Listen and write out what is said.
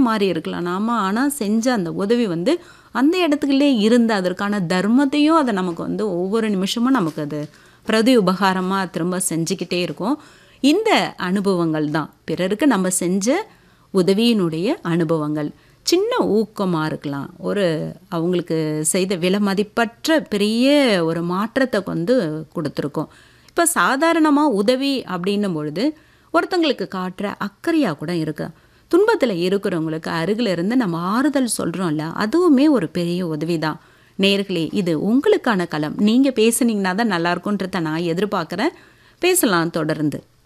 மாறி இருக்கலாம் நாம ஆனால் செஞ்ச அந்த உதவி வந்து அந்த இடத்துக்குள்ளே இருந்து அதற்கான தர்மத்தையும் அதை நமக்கு வந்து ஒவ்வொரு நிமிஷமும் நமக்கு அது பிரதி உபகாரமாக திரும்ப செஞ்சுக்கிட்டே இருக்கும் இந்த அனுபவங்கள் தான் பிறருக்கு நம்ம செஞ்ச உதவியினுடைய அனுபவங்கள் சின்ன ஊக்கமாக இருக்கலாம் ஒரு அவங்களுக்கு செய்த விலை மதிப்பற்ற பெரிய ஒரு மாற்றத்தை வந்து கொடுத்துருக்கோம் இப்போ சாதாரணமாக உதவி அப்படின்னும் பொழுது ஒருத்தங்களுக்கு காட்டுற அக்கறையாக கூட இருக்கு துன்பத்தில் இருக்கிறவங்களுக்கு அருகில் இருந்து நம்ம ஆறுதல் சொல்கிறோம்ல அதுவுமே ஒரு பெரிய உதவி தான் நேர்களே இது உங்களுக்கான களம் நீங்கள் பேசுனீங்கன்னா தான் நல்லா இருக்குன்றத நான் எதிர்பார்க்குறேன் பேசலாம் தொடர்ந்து